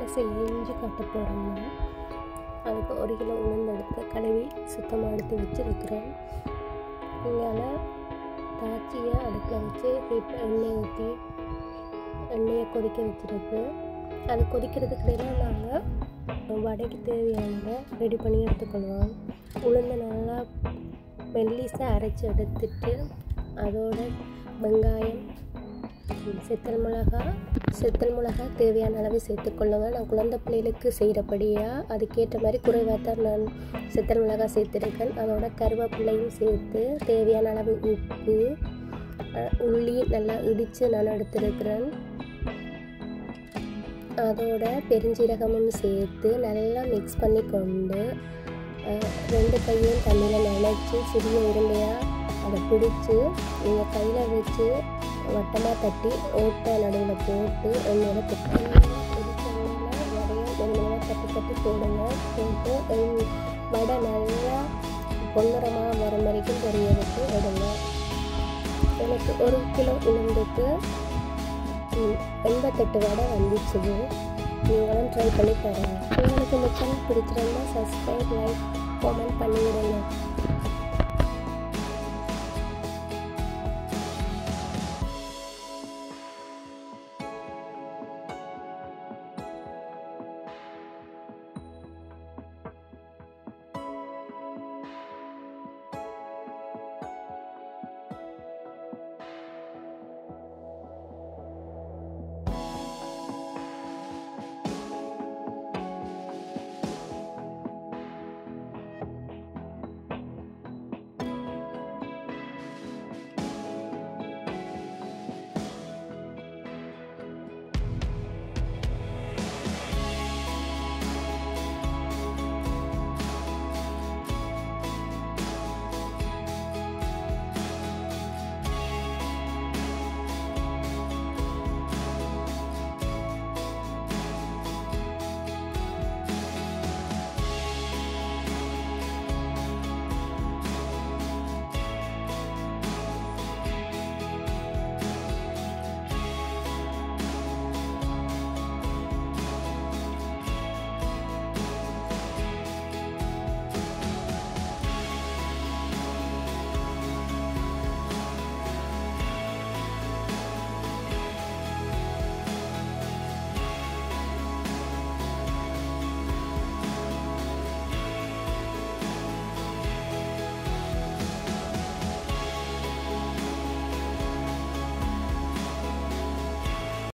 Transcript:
செஞ்சு கட்ட போகிறோம்னா அதுக்கு ஒரு கிலோ உளுந்து எடுத்து கழுவி சுத்தமாக எடுத்து வச்சுருக்கிறேன் இங்கால தாச்சியை அடுப்பில் வச்சு ஹீட்டில் எண்ணெய் ஊற்றி எண்ணெயை கொதிக்க வச்சுருக்கு அது கொதிக்கிறதுக்கு இடையில நாங்கள் வடைக்கு தேவையானதை ரெடி பண்ணி எடுத்துக்கொள்வோம் உளுந்து நல்லா மெல்லிசாக அரைச்சி எடுத்துட்டு அதோட வெங்காயம் செத்தல் மிளகா செத்தல் மிளகா தேவையான அளவு சேர்த்துக்கொள்ளுங்க நான் குழந்தை பிள்ளைகளுக்கு செய்கிறபடியாக அதுக்கேற்ற மாதிரி குறைவாக தான் நான் செத்தல் மிளகா சேர்த்துருக்கேன் அதோட கருவேப்பிலையும் சேர்த்து தேவையான அளவு உப்பு அஹ், உள்ளி நல்லா இடித்து நான் எடுத்துருக்கிறேன் அதோட பெருஞ்சீரகமும் சேர்த்து நல்லா மிக்ஸ் பண்ணி கொண்டு அஹ், ரெண்டு கையும் தண்ணியில் நினைச்சி சிறிய உருண்டையாக அதை பிடிச்சி நீங்கள் கையில் வச்சு வட்டமாக தட்டி ஓட்டை நடுவில் போட்டு எண்ணெயில் தட்டி பிடிச்ச எண்ணெயில் நிறைய மெதுமெதுவாக தட்டி தட்டி போடுங்க போட்டு எண்- வடை நல்லா பொன்னிறமாக வர வரைக்கும் பொரிய வச்சு எடுங்க எனக்கு ஒரு கிலோ உளுந்துக்கு ம், எண்பத்தெட்டு வடை வந்துச்சு நீங்களும் ட்ரை பண்ணி பாருங்கள் உங்களுக்கு இந்த சேனல் பிடிச்சிருந்தா சப்ஸ்கிரைப் லைக் கமெண்ட் பண்ணிவிடுங்க